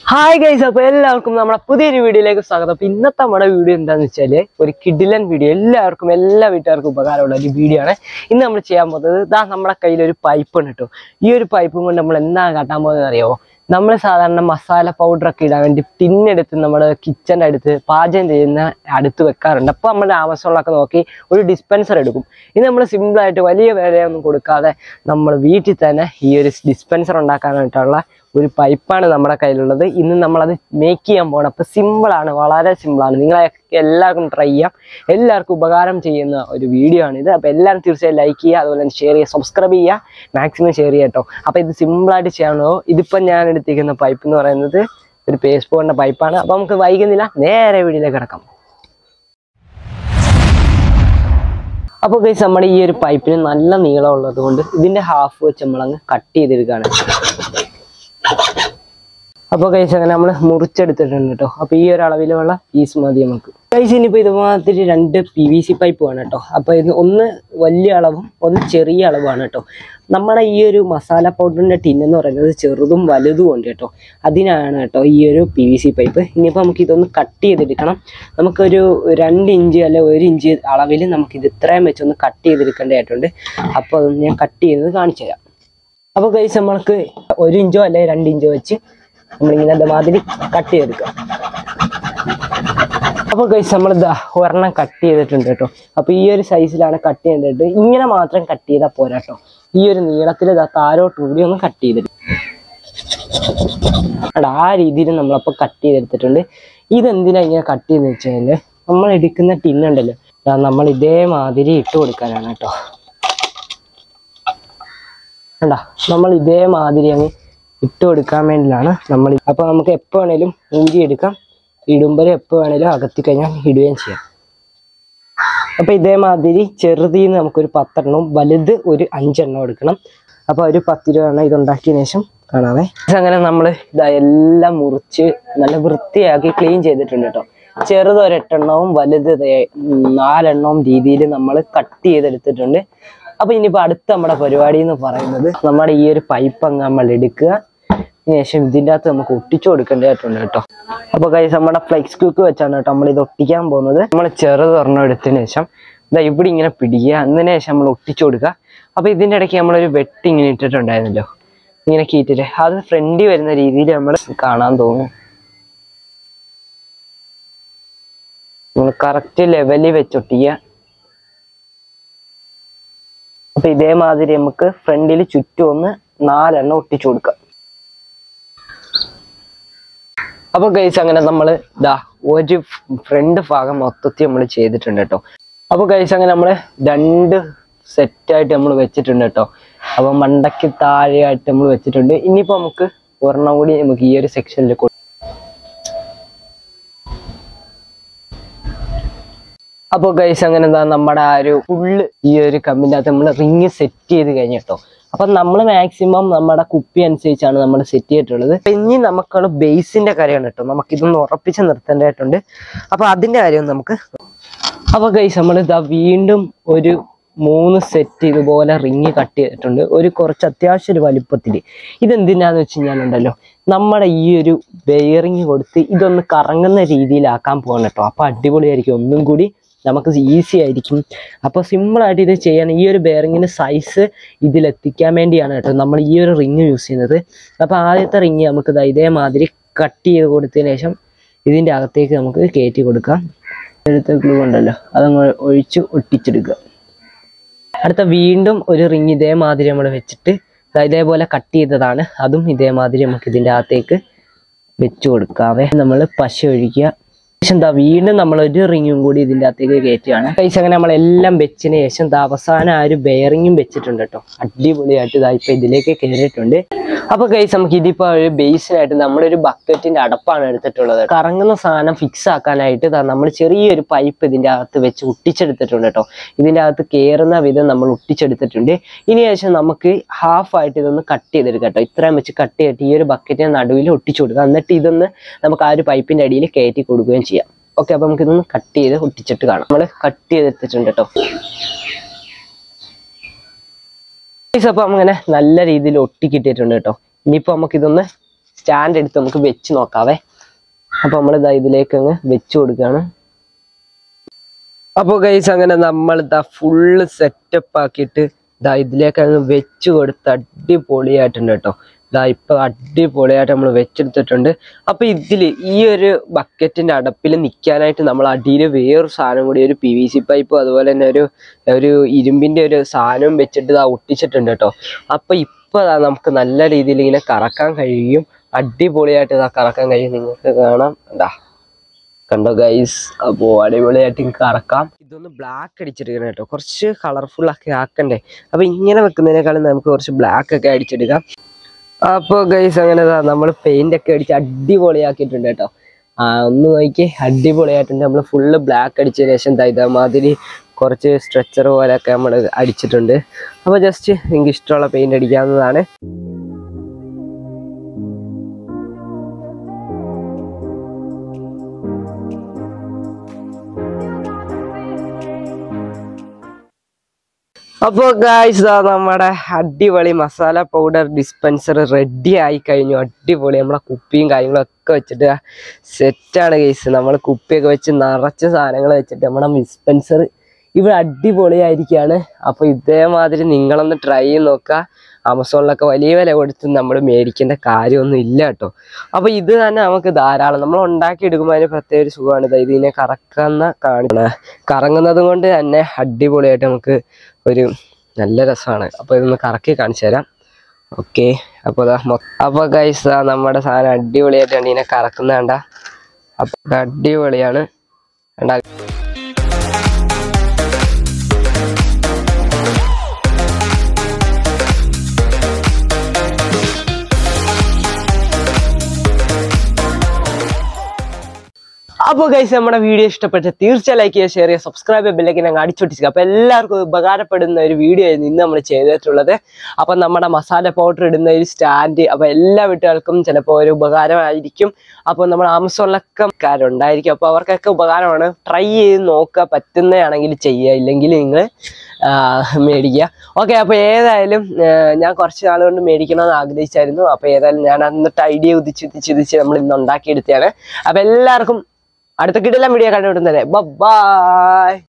hi guys അപ്പൊ എല്ലാവർക്കും നമ്മുടെ പുതിയൊരു വീഡിയോയിലേക്ക് സ്വാഗതം അപ്പൊ ഇന്നത്തെ നമ്മുടെ വീഡിയോ എന്താന്ന് വെച്ചാല് ഒരു കിഡിലൻ വീഡിയോ എല്ലാവർക്കും എല്ലാ വീട്ടുകാർക്കും ഉപകാരമുള്ള ഒരു വീഡിയോ ആണ് ഇന്ന് നമ്മൾ ചെയ്യാൻ പോകുന്നത് ഇതാ നമ്മുടെ കയ്യിൽ ഒരു പൈപ്പ് ഉണ്ട് കേട്ടോ ഈ ഒരു പൈപ്പും കൊണ്ട് നമ്മൾ എന്താണ് കാട്ടാൻ പോകുന്നത് അറിയാമോ നമ്മൾ സാധാരണ മസാല പൗഡർ ഒക്കെ ഇടാൻ വേണ്ടി ടിന്നെടുത്ത് നമ്മുടെ കിച്ചൻ്റെ അടുത്ത് പാചകം ചെയ്യുന്ന അടുത്ത് വെക്കാറുണ്ട് അപ്പോൾ നമ്മൾ ആമസോണിലൊക്കെ നോക്കി ഒരു ഡിസ്പെൻസർ എടുക്കും ഇത് നമ്മൾ സിമ്പിളായിട്ട് വലിയ വിലയൊന്നും കൊടുക്കാതെ നമ്മൾ വീട്ടിൽ തന്നെ ഈ ഒരു ഡിസ്പെൻസർ ഉണ്ടാക്കാനായിട്ടുള്ള ഒരു പൈപ്പാണ് നമ്മുടെ കയ്യിലുള്ളത് ഇന്ന് നമ്മളത് മേക്ക് ചെയ്യാൻ പോകണം അപ്പോൾ സിമ്പിളാണ് വളരെ സിമ്പിളാണ് നിങ്ങളെ എല്ലാവർക്കും ട്രൈ ചെയ്യാം എല്ലാവർക്കും ഉപകാരം ചെയ്യുന്ന ഒരു വീഡിയോ ആണ് ഇത് അപ്പോൾ എല്ലാവരും തീർച്ചയായും ലൈക്ക് ചെയ്യുക അതുപോലെ തന്നെ ഷെയർ ചെയ്യുക സബ്സ്ക്രൈബ് ചെയ്യുക മാക്സിമം ഷെയർ ചെയ്യുക കേട്ടോ അപ്പോൾ ഇത് സിമ്പിളായിട്ട് ചെയ്യാണോ ഇതിപ്പം ഞാൻ എടുത്തിരിക്കുന്ന പൈപ്പ് എന്ന് പറയുന്നത് ഒരു പേസ്റ്റ് ബോർഡിൻ്റെ പൈപ്പാണ് അപ്പോൾ നമുക്ക് വൈകുന്നില്ല നേരെ വീഡിയോയിലേക്ക് കിടക്കാം അപ്പോൾ ഗൈസ് നമ്മുടെ ഈ ഒരു പൈപ്പിന് നല്ല നീളം ഉള്ളത് കൊണ്ട് ഇതിൻ്റെ ഹാഫ് വെച്ച് നമ്മളങ്ങ് കട്ട് ചെയ്തെടുക്കുകയാണ് അപ്പോൾ കൈസ് അങ്ങനെ നമ്മൾ മുറിച്ചെടുത്തിട്ടുണ്ട് കേട്ടോ അപ്പോൾ ഈ ഒരു അളവിലുള്ള പീസ് മതി നമുക്ക് കൈസ് ഇനിയിപ്പോൾ ഇതുമാതിരി രണ്ട് പി വി സി പൈപ്പ് വേണം കേട്ടോ അപ്പോൾ ഇത് ഒന്ന് വലിയ അളവും ഒന്ന് ചെറിയ അളവുമാണ് കേട്ടോ നമ്മുടെ ഈ ഒരു മസാല പൗഡറിൻ്റെ ടിൻ എന്ന് പറയുന്നത് ചെറുതും വലുതും ഉണ്ട് കേട്ടോ അതിനാണ് കേട്ടോ ഈ ഒരു പി വി സി പൈപ്പ് ഇനിയിപ്പോൾ നമുക്ക് ഇതൊന്ന് കട്ട് ചെയ്തെടുക്കണം നമുക്കൊരു രണ്ട് ഇഞ്ച് അല്ലെ ഒരു ഇഞ്ച് അളവിൽ നമുക്കിത് ഇത്രയും വെച്ചൊന്ന് കട്ട് ചെയ്തെടുക്കേണ്ടതായിട്ടുണ്ട് അപ്പോൾ അതൊന്ന് ഞാൻ കട്ട് ചെയ്യുന്നത് കാണിച്ചു തരാം അപ്പോൾ കൈസ് നമ്മൾക്ക് ഒരു ഇഞ്ചോ അല്ലെ രണ്ട് ഇഞ്ചോ വെച്ച് നമ്മളിങ്ങനെ ഇതുമാതിരി കട്ട് ചെയ്തെടുക്കാം അപ്പോൾ കൈസ് നമ്മൾ ഇതാ ഒരെണ്ണം കട്ട് ചെയ്തിട്ടുണ്ട് കേട്ടോ അപ്പോൾ ഈ ഒരു സൈസിലാണ് കട്ട് ചെയ്തിട്ട് ഇങ്ങനെ മാത്രം കട്ട് ചെയ്താൽ പോരാ കേട്ടോ ഈ ഒരു നീളത്തിൽ ഇതാ താരോട്ട് കൂടി ഒന്ന് കട്ട് ചെയ്തിട്ട് എടാ, ആ രീതിയിൽ നമ്മളപ്പോൾ കട്ട് ചെയ്തെടുത്തിട്ടുണ്ട് ഇതെന്തിനാ ഇങ്ങനെ കട്ട് ചെയ്തെന്ന് വെച്ചാൽ നമ്മൾ എടുക്കുന്ന ടിന്നുണ്ടല്ലോ ദാ നമ്മൾ ഇതേമാതിരി ഇട്ട് കൊടുക്കാനാണ് കേട്ടോ കണ്ടാ നമ്മൾ ഇതേമാതിരി അങ്ങ് ഇട്ട് കൊടുക്കാൻ വേണ്ടിയിലാണ് നമ്മൾ അപ്പോൾ നമുക്ക് എപ്പോൾ വേണേലും ഊരി എടുക്കാം ഇടുമ്പോൾ എപ്പോൾ വേണേലും അകത്തി കഴിഞ്ഞാൽ ഇടുകയും ചെയ്യാം അപ്പോൾ ഇതേമാതിരി ചെറുതീന്ന് നമുക്കൊരു പത്തെണ്ണവും വലുത് ഒരു അഞ്ചെണ്ണം എടുക്കണം അപ്പോൾ ഒരു പത്തിരുപത് എണ്ണം ഇതുണ്ടാക്കിയതിന് ശേഷം കാണാമേ അങ്ങനെ നമ്മൾ ഇതാ എല്ലാം മുറിച്ച് നല്ല വൃത്തിയാക്കി ക്ലീൻ ചെയ്തിട്ടുണ്ട് കേട്ടോ ചെറുത് ഒരെട്ടെണ്ണവും വലുത് ദേ നാലെണ്ണവും രീതിയിൽ നമ്മൾ കട്ട് ചെയ്തെടുത്തിട്ടുണ്ട് അപ്പൊ ഇനിയിപ്പോ അടുത്ത നമ്മുടെ പരിപാടി എന്ന് പറയുന്നത് നമ്മുടെ ഈ ഒരു പൈപ്പ് അങ്ങ് നമ്മൾ എടുക്കുക അതിന് ശേഷം ഇതിൻ്റെ അകത്ത് നമുക്ക് ഒട്ടിച്ചു കൊടുക്കേണ്ടതായിട്ടുണ്ട് കേട്ടോ അപ്പൊ കൈസ് നമ്മുടെ ഫ്ലെക്സ് ക്യൂക്ക് വെച്ചാണ് കേട്ടോ നമ്മൾ ഇത് ഒട്ടിക്കാൻ പോകുന്നത് നമ്മൾ ചെറുത് ഒരെണ്ണം എടുത്തതിന് ശേഷം ഇതാ ഇവിടെ ഇങ്ങനെ പിടിക്കുക അതിന് ശേഷം നമ്മൾ ഒട്ടിച്ചു കൊടുക്കുക അപ്പൊ ഇതിന്റെ ഇടയ്ക്ക് നമ്മളൊരു വെട്ടി ഇങ്ങനെ ഇട്ടിട്ടുണ്ടായിരുന്നല്ലോ ഇങ്ങനെ കീറ്റിട്ട് അത് ഫ്രണ്ടിൽ വരുന്ന രീതിയിൽ നമ്മൾ കാണാൻ തോന്നും നമ്മൾ കറക്റ്റ് ലെവലിൽ വെച്ചൊട്ടിക്കുക അപ്പൊ ഇതേമാതിരി നമുക്ക് ഫ്രണ്ടിൽ ചുറ്റും ഒന്ന് നാലെണ്ണം ഒട്ടിച്ചു കൊടുക്കാം അപ്പൊ ഗൈസ് അങ്ങനെ നമ്മൾ ഇതാ ഒരു ഫ്രണ്ട് ഭാഗം മൊത്തത്തിൽ നമ്മൾ ചെയ്തിട്ടുണ്ട് കേട്ടോ അപ്പൊ ഗൈസ് അങ്ങനെ നമ്മൾ രണ്ട് സെറ്റായിട്ട് നമ്മൾ വെച്ചിട്ടുണ്ട് കേട്ടോ അപ്പൊ മണ്ടയ്ക്ക് താഴെയായിട്ട് നമ്മൾ വെച്ചിട്ടുണ്ട് ഇനിയിപ്പോ നമുക്ക് ഒരെണ്ണം കൂടി നമുക്ക് ഈ ഒരു സെക്ഷനിൽ അപ്പോൾ ഗൈസ് അങ്ങനെ എന്താ നമ്മുടെ ആ ഒരു ഫുള്ള് ഈ ഒരു കമ്പിൻ്റെ അകത്ത് നമ്മൾ റിങ് സെറ്റ് ചെയ്ത് കഴിഞ്ഞിട്ടോ അപ്പം നമ്മൾ മാക്സിമം നമ്മുടെ കുപ്പി അനുസരിച്ചാണ് നമ്മൾ സെറ്റ് ചെയ്തിട്ടുള്ളത് അപ്പൊ ഇനി നമുക്കുള്ള ബേസിന്റെ കാര്യമാണ് കേട്ടോ നമുക്ക് ഇതൊന്ന് ഉറപ്പിച്ച് നിർത്തേണ്ടതായിട്ടുണ്ട് അപ്പൊ അതിന്റെ കാര്യം നമുക്ക് അപ്പൊ ഗൈസ് നമ്മൾ ഇതാ വീണ്ടും ഒരു മൂന്ന് സെറ്റ് ഇതുപോലെ റിങ് കട്ട് ചെയ്തിട്ടുണ്ട് ഒരു കുറച്ച് അത്യാവശ്യം ഒരു വലിപ്പത്തിൽ ഇതെന്തിനാന്ന് വെച്ച് കഴിഞ്ഞാലുണ്ടല്ലോ നമ്മുടെ ഈ ഒരു ബെയറിങ് കൊടുത്ത് ഇതൊന്ന് കറങ്ങുന്ന രീതിയിലാക്കാൻ പോകണം കേട്ടോ അപ്പൊ അടിപൊളിയായിരിക്കും ഒന്നും കൂടി നമുക്ക് ഈസി ആയിരിക്കും അപ്പോൾ സിമ്പിളായിട്ട് ഇത് ചെയ്യാൻ ഈ ഒരു ബെയറിങ്ങിന് സൈസ് ഇതിലെത്തിക്കാൻ വേണ്ടിയാണ് കേട്ടോ നമ്മൾ ഈ ഒരു റിങ് യൂസ് ചെയ്യുന്നത് അപ്പോൾ ആദ്യത്തെ റിങ് നമുക്ക് ദാ ഇതേമാതിരി കട്ട് ചെയ്ത് കൊടുത്തതിന് ശേഷം ഇതിൻ്റെ അകത്തേക്ക് നമുക്ക് കയറ്റി കൊടുക്കാം എടുത്ത ഗ്ലൂ ഉണ്ടല്ലോ അതങ്ങ് ഒഴിച്ച് ഒട്ടിച്ചെടുക്കുക അടുത്ത വീണ്ടും ഒരു റിങ് ഇതേമാതിരി നമ്മൾ വെച്ചിട്ട് ദാ ഇതേപോലെ കട്ട് ചെയ്തതാണ് അതും ഇതേമാതിരി നമുക്ക് ഇതിൻ്റെ അകത്തേക്ക് വെച്ച് കൊടുക്കാവേ നമ്മൾ പശ ഒഴിക്കുക ശേഷം ദാ വീണ്ടും നമ്മൾ ഒരു റിങ്ങും കൂടി ഇതിൻ്റെ അകത്തേക്ക് കയറ്റുകയാണ് പൈസ അങ്ങനെ നമ്മളെല്ലാം വെച്ചതിന് ശേഷം ദാ അവസാനം ആ ഒരു ബെയറിങ്ങും വെച്ചിട്ടുണ്ട് കേട്ടോ അടിപൊളിയായിട്ട് ഇതാ ഇപ്പൊ ഇതിലേക്ക് കയറിയിട്ടുണ്ട് അപ്പൊ കൈസ് നമുക്ക് ഇതിപ്പോ ഒരു ബേസിനായിട്ട് നമ്മളൊരു ബക്കറ്റിന്റെ അടപ്പാണ് എടുത്തിട്ടുള്ളത് കറങ്ങുന്ന സാധനം ഫിക്സ് ആക്കാനായിട്ട് ദാ നമ്മൾ ചെറിയൊരു പൈപ്പ് ഇതിന്റെ അകത്ത് വെച്ച് ഒട്ടിച്ചെടുത്തിട്ടുണ്ട് കേട്ടോ ഇതിന്റെ അകത്ത് കയറുന്ന വിധം നമ്മൾ ഒട്ടിച്ചെടുത്തിട്ടുണ്ട് ഇനി ശേഷം നമുക്ക് ഹാഫ് ആയിട്ട് ഇതൊന്ന് കട്ട് ചെയ്തെടുക്കാം കേട്ടോ ഇത്രയും വെച്ച് കട്ട് ചെയ്തിട്ട് ഈ ഒരു ബക്കറ്റിന്റെ നടുവിൽ ഒട്ടിച്ചു കൊടുക്കാം എന്നിട്ട് ഇതൊന്ന് നമുക്ക് ആ ഒരു പൈപ്പിന്റെ അടിയിൽ കയറ്റി കൊടുക്കുകയും ചെയ്യാം ഓക്കെ അപ്പൊ നമുക്ക് ഇതൊന്ന് കട്ട് ചെയ്ത് ഒട്ടിച്ചിട്ട് കാണാം നമ്മൾ കട്ട് ചെയ്തെടുത്തിട്ടുണ്ട് കേട്ടോ അപ്പൊ അങ്ങനെ നല്ല രീതിയിൽ ഒട്ടിക്കിട്ടിട്ടുണ്ട് കേട്ടോ ഇനിയിപ്പോ നമുക്ക് ഇതൊന്ന് സ്റ്റാൻഡ് എടുത്ത് നമുക്ക് വെച്ച് നോക്കാവേ അപ്പൊ നമ്മൾ ഇതാ ഇതിലേക്ക് അങ്ങ് വെച്ച് കൊടുക്കുകയാണ് അപ്പോൾ ഗൈസ് അങ്ങനെ നമ്മൾ ഇതാ ഫുള്ള് സെറ്റപ്പ് ആക്കിയിട്ട് ഇതാ ഇതിലേക്ക് അങ്ങ് വെച്ച് കൊടുത്ത് അടിപൊളിയായിട്ടുണ്ട് കേട്ടോ ഇതാ ഇപ്പൊ അടിപൊളിയായിട്ട് നമ്മൾ വെച്ചെടുത്തിട്ടുണ്ട് അപ്പൊ ഇതില് ഈ ഒരു ബക്കറ്റിന്റെ അടപ്പിൽ നിൽക്കാനായിട്ട് നമ്മൾ അടിയിൽ വേറൊരു സാധനം കൂടി ഒരു പി വി സി പൈപ്പും അതുപോലെ തന്നെ ഒരു ഒരു ഇരുമ്പിന്റെ ഒരു സാധനവും വെച്ചിട്ട് ഇതാ ഒട്ടിച്ചിട്ടുണ്ട് കേട്ടോ അപ്പൊ ഇപ്പൊ ദാ നമുക്ക് നല്ല രീതിയിൽ ഇങ്ങനെ കറക്കാൻ കഴിയും അടിപൊളിയായിട്ട് ഇതാ കറക്കാൻ കഴിയും നിങ്ങൾക്ക് കാണാം എന്താ കണ്ടോ ഗൈസ് അപ്പോൾ അടിപൊളിയായിട്ട് ഇങ്ങ് കറക്കാം ഇതൊന്ന് ബ്ലാക്ക് അടിച്ചെടുക്കണം കേട്ടോ കുറച്ച് കളർഫുൾ ഒക്കെ ആക്കണ്ടേ അപ്പൊ ഇങ്ങനെ വെക്കുന്നതിനേക്കാളും നമുക്ക് കുറച്ച് ബ്ലാക്ക് ഒക്കെ അടിച്ചെടുക്കാം അപ്പോൾ ഗൈസ് അങ്ങനെ നമ്മൾ പെയിന്റ് ഒക്കെ അടിച്ച് അടിപൊളിയാക്കിയിട്ടുണ്ട് കേട്ടോ ആ ഒന്ന് നോക്കി അടിപൊളിയായിട്ടുണ്ട് നമ്മൾ ഫുള്ള് ബ്ലാക്ക് അടിച്ചതിന് ശേഷം ദാ ഇതേമാതിരി കുറച്ച് സ്ട്രെച്ചർ പോലെയൊക്കെ നമ്മൾ അടിച്ചിട്ടുണ്ട് അപ്പോൾ ജസ്റ്റ് നിങ്ങൾക്ക് ഇഷ്ടമുള്ള പെയിന്റ് അടിക്കാവുന്നതാണ് അപ്പോൾ ഗായ്സ് നമ്മുടെ അടിപൊളി മസാല പൗഡർ ഡിസ്പെൻസർ റെഡി ആയി കഴിഞ്ഞു അടിപൊളി നമ്മളെ കുപ്പിയും കാര്യങ്ങളൊക്കെ വെച്ചിട്ട് സെറ്റാണ് ഗൈസ് നമ്മൾ കുപ്പിയൊക്കെ വെച്ച് നിറച്ച സാധനങ്ങൾ വെച്ചിട്ട് നമ്മുടെ ഡിസ്പെൻസർ ഇവിടെ അടിപൊളിയായിരിക്കുകയാണ് അപ്പോൾ ഇതേമാതിരി നിങ്ങളൊന്ന് ട്രൈ ചെയ്ത് നോക്കുക ആമസോണിലൊക്കെ വലിയ വില കൊടുത്ത് നമ്മൾ മേടിക്കേണ്ട കാര്യമൊന്നും ഇല്ല കേട്ടോ അപ്പോൾ ഇത് തന്നെ നമുക്ക് ധാരാളം നമ്മൾ ഉണ്ടാക്കി എടുക്കുമ്പോൾ അതിന് പ്രത്യേക ഒരു സുഖമാണ് ഇത് ഇതിനെ കറക്കുന്ന കാണിക്കണ കറങ്ങുന്നത് കൊണ്ട് തന്നെ അടിപൊളിയായിട്ട് നമുക്ക് ഒരു നല്ല രസമാണ് അപ്പോൾ ഇതൊന്ന് കറക്കി കാണിച്ചു തരാം ഓക്കെ അപ്പോൾ ദാ മൊ- അപ്പോൾ ഗൈസ് നമ്മുടെ സാധനം അടിപൊളിയായിട്ടാണ് ഇതിനെ കറക്കുന്ന കണ്ട അപ്പോൾ ഇത് അടിപൊളിയാണ് കണ്ടാ അപ്പോൾ ഗൈസ് നമ്മുടെ വീഡിയോ ഇഷ്ടപ്പെട്ട തീർച്ചയായും ലൈക്ക് ചെയ്യുക ഷെയർ ചെയ്യുക സബ്സ്ക്രൈബ് ബെല്ലൊക്കെ ഞങ്ങൾ അടിച്ചൊട്ടിക്കുക അപ്പോൾ എല്ലാവർക്കും ഉപകാരപ്പെടുന്ന ഒരു വീഡിയോ ആയിരുന്നു ഇന്ന് നമ്മൾ ചെയ്തിട്ടുള്ളത് അപ്പം നമ്മുടെ മസാല പൗഡർ ഇടുന്ന ഒരു സ്റ്റാൻഡ് അപ്പോൾ എല്ലാ വീട്ടുകാർക്കും ചിലപ്പോൾ ഒരു ഉപകാരമായിരിക്കും അപ്പോൾ നമ്മൾ ആമസോണിലൊക്കെ ഉണ്ടായിരിക്കും അപ്പോൾ അവർക്കൊക്കെ ഉപകാരമാണ് ട്രൈ ചെയ്ത് നോക്കുക പറ്റുന്നതാണെങ്കിൽ ചെയ്യുക ഇല്ലെങ്കിൽ നിങ്ങൾ മേടിക്കുക ഓക്കെ അപ്പോൾ ഏതായാലും ആ, ഞാൻ കുറച്ച് നാൾ കൊണ്ട് മേടിക്കണമെന്ന് ആഗ്രഹിച്ചായിരുന്നു അപ്പോൾ ഏതായാലും ഞാൻ എന്നിട്ട് ഐഡിയ ഉദിച്ച് ഉദിച്ച് ഉദിച്ച് നമ്മൾ ഇന്ന് ഉണ്ടാക്കിയെടുത്തതാണ് അപ്പോൾ എല്ലാവർക്കും അടുത്ത കിടിലം വീഡിയോ കണ്ടുവിടുന്നത് ബൈ